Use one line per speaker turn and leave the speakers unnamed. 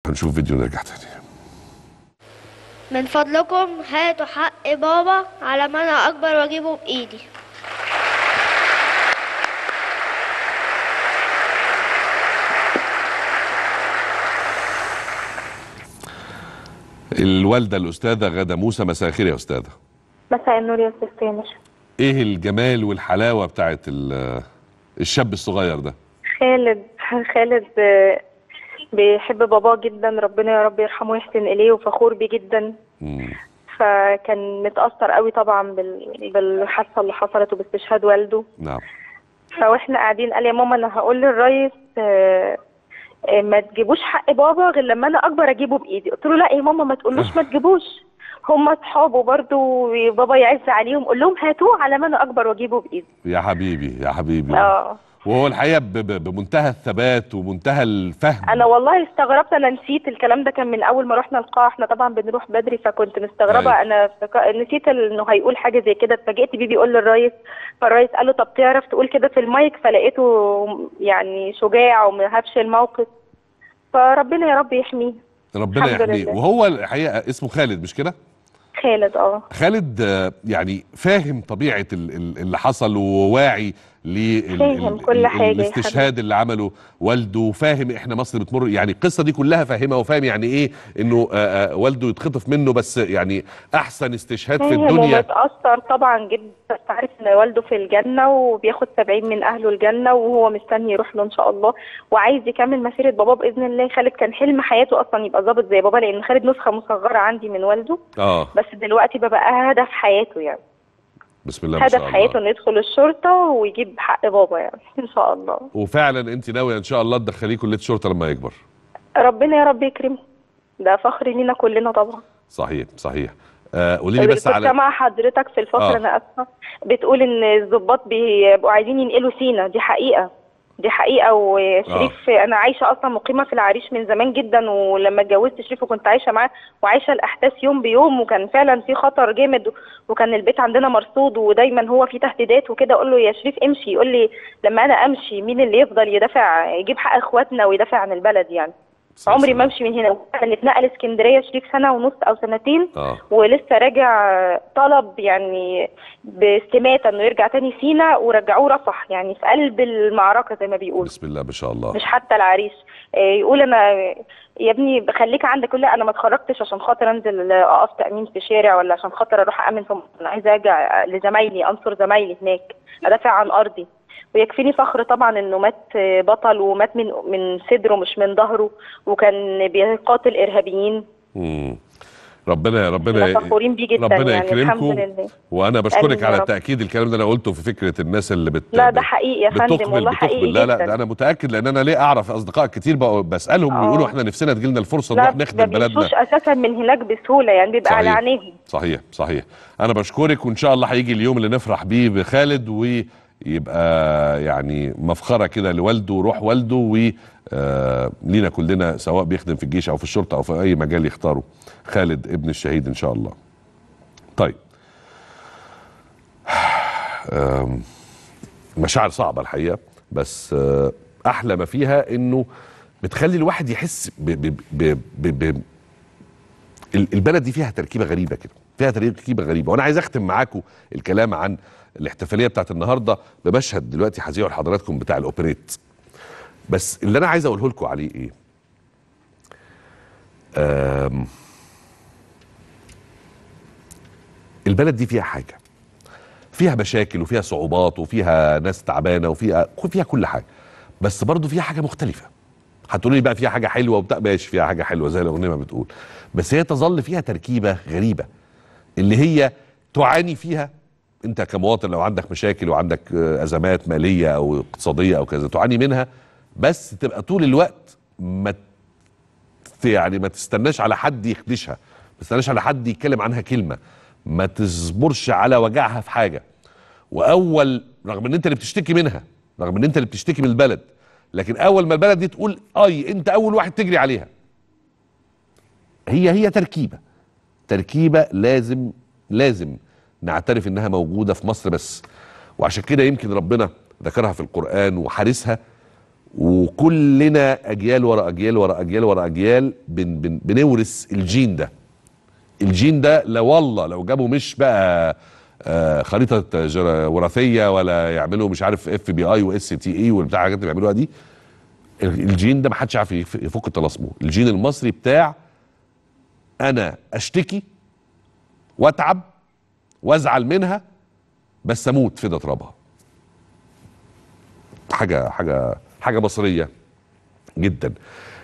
هنشوف فيديو نرجع تاني
من فضلكم هاتوا حق بابا على ما انا اكبر واجيبه بايدي
الوالده الاستاذه غاده موسى مساء الخير يا استاذه
مساء النور يا استاذ سامر
ايه الجمال والحلاوه بتاعت ال- الشاب الصغير ده
خالد خالد آه، بيحب باباه جدا ربنا يا رب يرحمه ويحسن اليه وفخور بيه جدا
مم.
فكان متاثر قوي طبعا بال- بالحادثه اللي حصلت وباستشهاد والده
نعم
فاحنا قاعدين قال يا ماما انا هقول للريس آه، آه، ما تجيبوش حق بابا غير لما انا اكبر اجيبه بايدي قلت له لا يا ماما ما تقولوش ما تجيبوش هم اصحابه برضو وبابا يعز عليهم قول لهم هاتوه على ما انا اكبر واجيبه بايدي
يا حبيبي يا حبيبي
اه
وهو الحقيقه ب- ب- بمنتهى الثبات ومنتهى الفهم
انا والله استغربت انا نسيت الكلام ده كان من اول ما رحنا القاعه احنا طبعا بنروح بدري فكنت مستغربه
أيوة.
انا فك... نسيت انه هيقول حاجه زي كده اتفاجئت بيه بيقول للريس فالريس قال له طب تعرف تقول كده في المايك فلقيته يعني شجاع وما هابش الموقف فربنا يا رب يحميه
ربنا
الحمد
يحميه
لله.
وهو الحقيقه اسمه خالد مش كده
خالد اه
خالد آه، يعني فاهم طبيعه ال- ال- اللي حصل وواعي
فاهم كل حاجة يا
للاستشهاد اللي عمله والده وفاهم احنا مصر بتمر يعني القصه دي كلها فاهمها وفاهم يعني ايه انه آه، آه، والده يتخطف منه بس يعني احسن استشهاد في
فاهم
الدنيا
ومتأثر طبعا جدا بس عارف ان والده في الجنة وبياخد 70 من اهله الجنة وهو مستني يروح له ان شاء الله وعايز يكمل مسيرة باباه باذن الله خالد كان حلم حياته اصلا يبقى ظابط زي بابا لان خالد نسخة مصغرة عندي من والده
اه
بس دلوقتي بقى هدف حياته يعني
بسم الله ما
هدف
شاء
حياته
الله
انه يدخل الشرطة ويجيب حق بابا يعني ان شاء الله
وفعلا انت ناويه ان شاء الله تدخليه كليه شرطه لما يكبر
ربنا يا رب يكرمه ده فخر لينا كلنا طبعا
صحيح صحيح آه قولي لي بس
كنت
على
سامعه حضرتك في الفقره
آه.
انا اسفه بتقول ان الضباط بيبقوا عايزين ينقلوا سينا دي حقيقه دي حقيقه وشريف انا عايشه اصلا مقيمه في العريش من زمان جدا ولما اتجوزت شريف وكنت عايشه معاه وعايشه الاحداث يوم بيوم وكان فعلا في خطر جامد وكان البيت عندنا مرصود ودايما هو في تهديدات وكده اقول له يا شريف امشي يقول لي لما انا امشي مين اللي يفضل يدافع يجيب حق اخواتنا ويدافع عن البلد يعني عمري ما امشي من هنا كان اتنقل اسكندريه شريف سنه ونص او سنتين
اه
ولسه راجع طلب يعني باستماتة انه يرجع تاني سينا ورجعوه رفح يعني في قلب المعركة زي ما بيقولوا
بسم الله ما شاء الله
مش حتى العريش آه، يقول انا يا ابني خليك عندك لا انا ما اتخرجتش عشان خاطر انزل اقف تامين في شارع ولا عشان خاطر اروح امن في انا عايزه ارجع لزمايلي انصر زمايلي هناك ادافع عن ارضي ويكفيني فخر طبعا انه مات بطل ومات من من صدره مش من ظهره وكان بيقاتل ارهابيين
مم. ربنا ربنا
احنا فخورين بيه جدا
ربنا
يعني الحمد
يكرمكم
لله
وانا بشكرك
آمين يا
على
رب.
تاكيد الكلام ده انا قلته في فكره الناس اللي بت
لا ده حقيقي يا فندم
بتقبل
والله حقيقي
بتقبل لا لا
جدا.
ده انا متاكد لان انا ليه اعرف اصدقاء كتير بقوا بسالهم
آه.
ويقولوا احنا نفسنا تجيلنا الفرصه
لا
نروح
ده
نخدم بلدنا
بيمشوش اساسا من هناك بسهوله يعني بيبقى على
صحيح.
عينيهم
صحيح صحيح انا بشكرك وان شاء الله هيجي اليوم اللي نفرح بيه بخالد ويبقى يعني مفخره كده لوالده وروح والده و آه، لينا كلنا سواء بيخدم في الجيش او في الشرطه او في اي مجال يختاره خالد ابن الشهيد ان شاء الله طيب آم، مشاعر صعبه الحقيقه بس آه، احلى ما فيها انه بتخلي الواحد يحس ب ب ب ب ب ال- البلد دي فيها تركيبه غريبه كده فيها تركيبه غريبه وانا عايز اختم معاكم الكلام عن الاحتفاليه بتاعت النهارده بمشهد دلوقتي هذيعه لحضراتكم بتاع الاوبريت بس اللي انا عايز اقوله لكم عليه ايه آم، البلد دي فيها حاجه فيها مشاكل وفيها صعوبات وفيها ناس تعبانه وفيها فيها كل حاجه بس برضو فيها حاجه مختلفه هتقولي لي بقى فيها حاجه حلوه وبتاع ماشي فيها حاجه حلوه زي الاغنيه ما بتقول بس هي تظل فيها تركيبه غريبه اللي هي تعاني فيها انت كمواطن لو عندك مشاكل وعندك آه، ازمات ماليه او اقتصاديه او كذا تعاني منها بس تبقى طول الوقت ما ت- يعني ما تستناش على حد يخدشها ما تستناش على حد يتكلم عنها كلمه ما تصبرش على وجعها في حاجه واول رغم ان انت اللي بتشتكي منها رغم ان انت اللي بتشتكي من البلد لكن اول ما البلد دي تقول اي انت اول واحد تجري عليها هي هي تركيبه تركيبه لازم لازم نعترف انها موجوده في مصر بس وعشان كده يمكن ربنا ذكرها في القران وحارسها وكلنا اجيال ورا اجيال ورا اجيال ورا اجيال بن بن بنورث الجين ده الجين ده لا والله لو جابوا مش بقى آه خريطه جر- وراثيه ولا يعملوا مش عارف اف بي اي واس تي اي والبتاع الحاجات اللي بيعملوها دي الجين ده ما حدش عارف يف- يفك طلاسمه الجين المصري بتاع انا اشتكي واتعب وازعل منها بس اموت في ترابها حاجه حاجه حاجه مصريه جدا